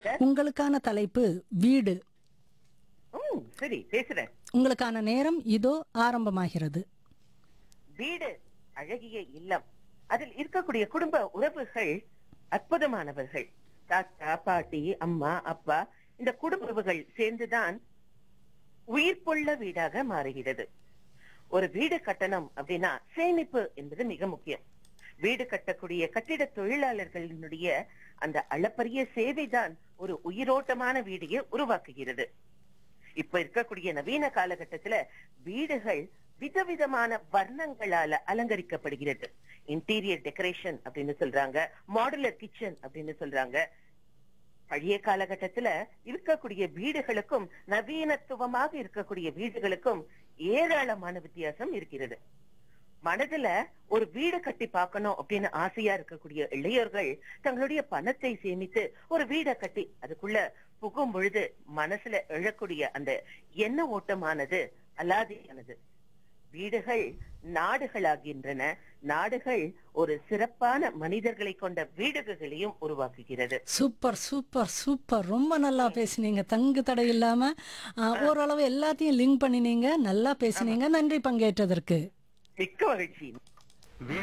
sister உங்களுக்கான தலைப்பு வீடு ம் சரி பேசுறேன் உங்களுக்கான நேரம் இதோ ஆரம்பமாகிறது வீடு அழகிய இல்லம் அதில் இருக்கக்கூடிய குடும்ப உறவுகள் அற்புதமானவர்கள் தாத்தா பாட்டி அம்மா அப்பா இந்த குடும்ப உறவுகள் சேர்ந்துதான் உயிர்ப்புள்ள வீடாக மாறுகிறது ஒரு வீடு கட்டணம் அப்படின்னா சேமிப்பு என்பது மிக முக்கியம் வீடு கட்டக்கூடிய கட்டிட தொழிலாளர்களினுடைய அந்த அளப்பரிய சேவைதான் ஒரு உயிரோட்டமான வீடையே உருவாக்குகிறது இப்ப இருக்கக்கூடிய நவீன காலகட்டத்துல வீடுகள் விதவிதமான வர்ணங்களால அலங்கரிக்கப்படுகிறது இன்டீரியர் டெக்கரேஷன் அப்படின்னு சொல்றாங்க மாடுலர் கிச்சன் அப்படின்னு சொல்றாங்க பழைய காலகட்டத்துல இருக்கக்கூடிய வீடுகளுக்கும் நவீனத்துவமாக இருக்கக்கூடிய வீடுகளுக்கும் ஏராளமான வித்தியாசம் இருக்கிறது மனதுல ஒரு வீடு கட்டி பார்க்கணும் அப்படின்னு ஆசையா இருக்கக்கூடிய இளையோர்கள் தங்களுடைய பணத்தை சேமித்து ஒரு வீடை கட்டி அதுக்குள்ள புகும் பொழுது மனசுல எழக்கூடிய அந்த எண்ண ஓட்டமானது அலாதியானது வீடுகள் நாடுகளாகின்றன நாடுகள் ஒரு சிறப்பான மனிதர்களை கொண்ட வீடுகளையும் உருவாக்குகிறது சூப்பர் சூப்பர் சூப்பர் ரொம்ப நல்லா பேசினீங்க தங்கு தடை இல்லாம ஆ, ஓரளவு எல்லாத்தையும் லிங்க் பண்ணினீங்க நல்லா பேசினீங்க நன்றி பங்கேற்றதற்கு மிக்க மகிழ்ச்சி